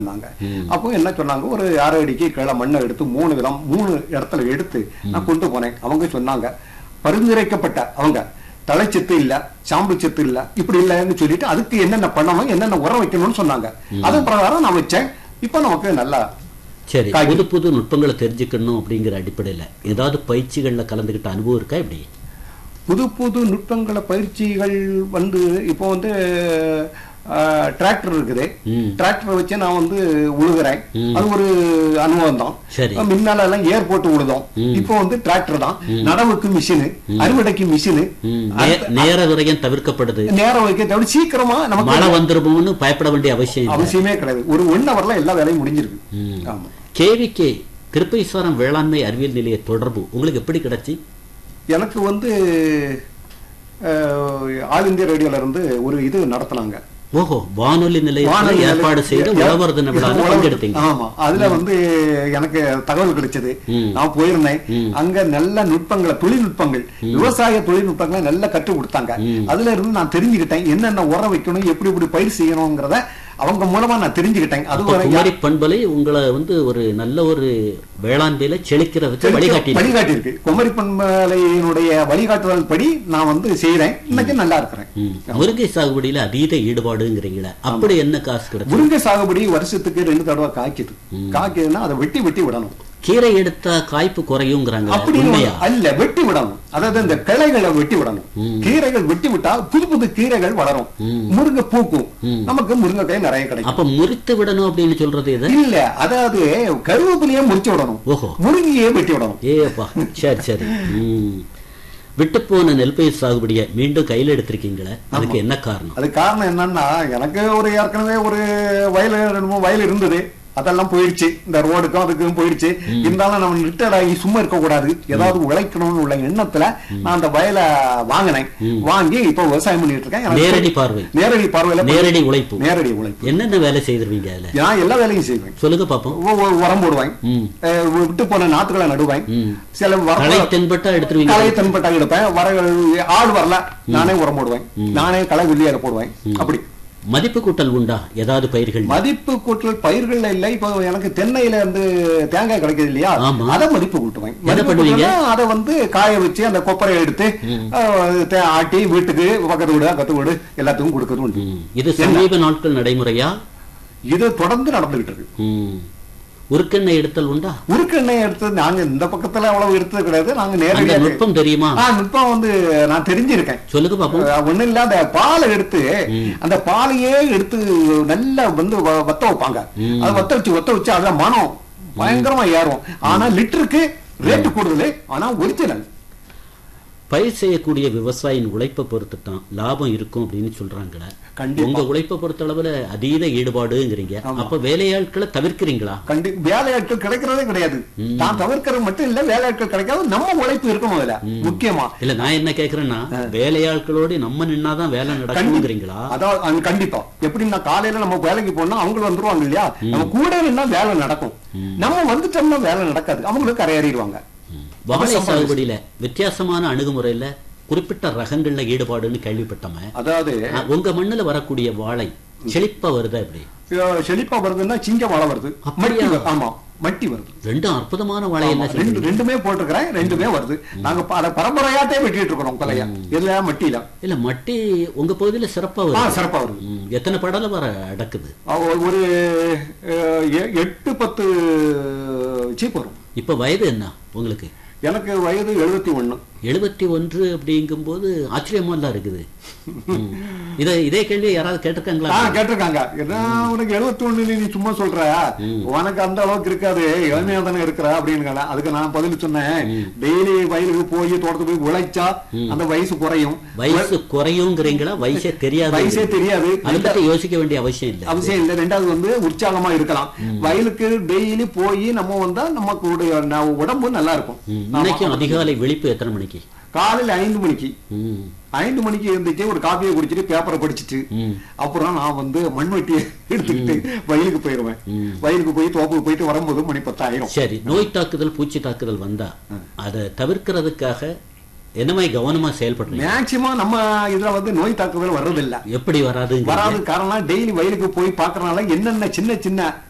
சொன்னாங்க அப்போ என்ன சொன்னாங்க ஒரு அரை அடிக்கு கீழே மண்ணை எடுத்து மூணு விதம் மூணு இடத்துல எடுத்து நான் கொண்டு போனேன் அவங்க சொன்னாங்க பரிந்துரைக்கப்பட்ட அவங்க தலைச்சத்து இல்ல சாம்பு சத்து இல்ல இப்படி இல்லைன்னு சொல்லிட்டு அதுக்கு என்னென்ன பண்ணணும் என்னென்ன உரம் வைக்கணும்னு சொன்னாங்க அது பிரகாரம் நான் வச்சேன் இப்போ நமக்கு நல்லா சரி காய்கறி. புது புது நுட்பங்களை தெரிஞ்சுக்கணும் அப்படிங்கிற அடிப்படையில ஏதாவது பயிற்சிகள்ல கலந்துக்கிட்ட அனுபவம் இருக்கா இப்படி புது புது நுட்பங்களை பயிற்சிகள் வந்து இப்போ வந்து டிராக்டர் இருக்குது ம். டிராக்டர் வச்சு நான் வந்து உழுகுறேன் அது ஒரு அனுபவம் தான் சரி. முன்னால எல்லாம் ஏர் போட்டு உழுதோம் இப்போ வந்து டிராக்டர் தான் நடவுக்கு மிஷினு அறுவடைக்கு மிஷினு ம், நே- நேர விரயம் தவிர்க்கப்படுது நேரம் வைக்க தவிர சீக்கிரமா மழை நமக்கு வந்துருமோன்னு பயப்பட வேண்டிய அவசியம் இல்லை அவசியமே கிடையாது ஒரு ஒன் ஹவர்ல எல்லா வேலையும் முடிஞ்சிருக்கு ம். ஆமா கேவிகே திருப்பைசாரம் வேளாண்மை அறிவியல் நிலைய தொடர்பு உங்களுக்கு எப்படி கிடைச்சி எனக்கு வந்து அஹ், ஆல் இந்தியா ரேடியோல இருந்து ஒரு இது நடத்துனாங்க ஓஹோ வானொலி நிலையத்தில் வானொலி ஏற்பாடு செய்து நிலைய- உழவர் தின விழாவில் உழவர்- பங்கெடுத்தீங்க ஆமா அதுல வந்து எனக்கு தகவல் கிடைச்சது ம். நான் போயிருந்தேன் அங்க நல்ல நுட்பங்களை தொழில்நுட்பங்கள் விவசாய தொழில்நுட்பங்களை நல்லா கற்றுக் கொடுத்தாங்க அதுல இருந்து நான் தெரிஞ்சுக்கிட்டேன் என்னென்ன உரம் வைக்கணும் எப்படி எப்படி பயிர் செய்யணுங்கிறத அவங்க மூலமா நான் தெரிஞ்சுக்கிட்டேன் அது அப்ப ஒரு குமரி பண்பலை உங்களை வந்து ஒரு நல்ல ஒரு வேளாண்மையில செழிக்கிறதுக்கு வழிகாட்டி வழிகாட்டி இருக்கு குமரி பண்பலையினுடைய வழிகாட்டுதல் படி நான் வந்து செய்யறேன் இன்னைக்கு நல்லா இருக்கிறேன் ம். முருங்கை சாகுபடியில அதீத ஈடுபாடுங்கிறீங்களே அப்படி என்ன காசு கிடைச்சு முருங்கை சாகுபடி வருஷத்துக்கு ரெண்டு தடவை காய்க்குது காய்க்குதுன்னா அதை வெட்டி வெட்டி விடணும் கீரை எடுத்தா காய்ப்பு குறையுங்கிறாங்க அப்படின்னு உண்மையா அல்ல வெட்டி விடணும் அதாவது இந்த கிளைகளை வெட்டி விடணும் கீரைகள் வெட்டி விட்டா புது புது கீரைகள் வளரும் முருங்கை பூக்கும் நமக்கு முருங்கைக்காய் நிறைய கிடைக்கும் அப்ப முறித்து விடணும் அப்படின்னு சொல்றது இது இல்ல அதாவது கருவேப்பிலையே முறிச்சு விடணும் ஓஹோ முருங்கையே வெட்டி விடணும் ஏப்பா சரி சரி ம். விட்டுப்போன நெல் பயிர் சாகுபடியை மீண்டும் கையில எடுத்திருக்கீங்களே அதுக்கு என்ன காரணம் அது காரணம் என்னன்னா எனக்கு ஒரு ஏற்கனவே ஒரு வயல் ரெண்டு மூணு வயல் இருந்தது அதெல்லாம் போயிடுச்சு இந்த ரோடுக்கும் அதுக்கும் போயிடுச்சு இருந்தாலும் நம்ம ரிட்டையர்ட் ஆகி சும்மா இருக்க கூடாது ஏதாவது உழைக்கணும்னு உள்ள எண்ணத்துல நான் அந்த வயலை வாங்கினேன் வாங்கி இப்ப விவசாயம் பண்ணிட்டு இருக்கேன் எனக்கு நேரடி பார்வை நேரடி பார்வையில நேரடி உழைப்பு நேரடி உழைப்பு என்னென்ன வேலை செய்திருவீங்க அதுல நான் எல்லா வேலையும் செய்வேன் சொல்லுங்க பாப்போம் உ- உ- உரம் போடுவேன் ம். அஹ் விட்டு போன நாத்துக்களை நடுவேன் ம். சில வர களை தென்பட்டா எடுத்துருவீங்க களை தென்பட்டா எடுப்பேன் வர ஆள் வரல நானே உரம் போடுவேன் நானே களை வெளியால போடுவேன் அப்படி மதிப்பு கூட்டல் உண்டா ஏதாவது பயிர்கள் மதிப்பு கூட்டல் பயிர்கள்ல இல்ல இப்போ எனக்கு தென்னையில இருந்து தேங்காய் கிடைக்குது இல்லையா ஆமா. அதை மதிப்பு கூட்டுவேன் என்ன மதிப்பு பண்ணுவீங்க? கூட்டல்னா அதை வந்து காய வச்சு அந்த கொப்பரையை எடுத்து அஹ், தே- ஆட்டி வீட்டுக்கு பக்கத்து வீடு அக்கத்து வீடு எல்லாத்துக்கும் கொடுக்கறது உண்டு ம். இது சமீப நாட்கள் நடைமுறையா இது தொடர்ந்து நடந்துகிட்டு இருக்கு ம். உருக்கெண்ணெய் எடுத்தல் உண்டா உருக்கு எண்ணெய் எடுத்து நாங்க இந்த பக்கத்துல அவ்வளவு எடுத்தது கிடையாது நாங்க அந்த நேரடியா நுட்பம் தெரியுமா ஆ, நுட்பம் வந்து நான் தெரிஞ்சிருக்கேன் சொல்லுங்க பாப்போம் அஹ் ஒண்ணும் இல்ல அந்த பாலை எடுத்து அந்த பாலையே எடுத்து நல்லா வந்து வ- வத்த வைப்பாங்க அதை வத்த வச்சு வத்த வச்சு அதுல மனம் பயங்கரமா ஏறும் ஆனா லிட்டருக்கு ரேட்டு கூடுதல் ஆனா ஒரிஜினல் பயிர் செய்யக்கூடிய விவசாயியின் உழைப்பை பொறுத்து தான் லாபம் இருக்கும் அப்படின்னு சொல்றாங்களே கண்டிப்பா. உங்க உழைப்பை பொறுத்த அளவுல அதீத ஈடுபாடுங்கிறீங்க அப்ப வேலையாட்களை தவிர்க்கிறீங்களா கண்டி வேலையாட்கள் கிடைக்கிறதே கிடையாது நான் தவிர்க்கிறது மட்டும் இல்ல வேலையாட்கள் கிடைக்காது நம்ம உழைப்பு இருக்கணும் அதுல முக்கியமா இல்ல நான் என்ன கேக்குறேன்னா வேலையாட்களோடு நம்ம நின்னாதான் வேலை நடக்குங்கிறீங்களா அதாவது அது கண்டிப்பா எப்படின்னா காலையில நம்ம வேலைக்கு போனா அவங்க வந்துருவாங்க இல்லையா நம்ம கூட நின்னா வேலை நடக்கும் நம்ம வந்துட்டோம்னா வேலை நடக்காது அவங்களும் கரையேறிடுவாங்க வாழை சாகுபடியில வித்தியாசமான அணுகுமுறையில குறிப்பிட்ட ரகங்கள்ல ஈடுபாடுன்னு கேள்விப்பட்டோமே அதாவது அஹ், உங்க மண்ணுல வரக்கூடிய வாழை செழிப்பா வருதா இப்படி அஹ், செழிப்பா வருதுன்னா சிங்க வாழை வருது அப்படியா? மட்டி வரு- ஆமா மட்டி வருது ரெண்டும் அற்புதமான வாழை ஆமா, என்ன ரெண்டு சொல்றீங்க ரெண்டுமே போட்டிருக்கிறேன் ரெண்டுமே வருது நாங்க ப- அதை பரம்பரையாட்டே வெட்டிட்டு இருக்கிறோம் கொலையா இதுல மட்டியில இல்ல மட்டி உங்க பகுதியில சிறப்பா ஆ வருது சிறப்பா வருது ம், எத்தனை படல வர அடக்குது அஹ், ஒரு- ஒரு அஹ், எ- எட்டு பத்து சீப் வரும் இப்ப வயது என்ன உங்களுக்கு எனக்கு வயது எழுபத்தி ஒண்ணு எழுபத்தி ஒன்று அப்படிங்கும்போது ஆச்சரியமா எல்லாம் இருக்குது ம். இத இதே கேள்வி யாராவது கேட்டிருக்காங்களா ஆ கேட்டிருக்காங்க என்ன உனக்கு எழுபத்தி ஒண்ணு நீ சும்மா சொல்ற உனக்கு அந்த அளவுக்கு இருக்காது இளமையா தானே இருக்கிற அப்படின்னு அதுக்கு நான் பதில் சொன்னேன் டெய்லி வயலுக்கு போய் தோட்டத்துக்கு போய் உழைச்சா அந்த வயசு குறையும் வயசு குறையுங்கிறீங்களா வயசே தெரியாது வயசே தெரியாது அதை பத்தி யோசிக்க வேண்டிய அவசியம் இல்லை அவசியம் இல்லை ரெண்டாவது வந்து உற்சாகமா இருக்கலாம் வயலுக்கு டெய்லி போய் நம்ம வந்தா நமக்கு உடைய ந- உடம்பு நல்லா இருக்கும் ம், இன்னைக்கும் அதிகாலை விழிப்பு எத்தனை மணிக்கு காலையில ஐந்து மணிக்கு ம், ஐந்து மணிக்கு இருந்துச்சு ஒரு காப்பியை குடிச்சிட்டு பேப்பரை படிச்சுட்டு ம். அப்புறம் நான் வந்து மண்வெட்டியை எடுத்துக்கிட்டு வயலுக்கு போயிருவேன் வயலுக்கு போய் தோப்புக்கு போயிட்டு வரும்போது மணி பத்தாயிரம் சரி நோய் தாக்குதல் பூச்சி தாக்குதல் வந்தா அதை தவிர்க்கிறதுக்காக என்ன மாதிரி கவனமா செயல்படுறீங்க மேக்சிமம் நம்ம இதுல வந்து நோய் தாக்குதல் வர்றதில்ல எப்படி வராதுங்க வராது காரணம் டெய்லி வயலுக்கு போய் பாக்குறதுனால என்னென்ன சின்ன சின்ன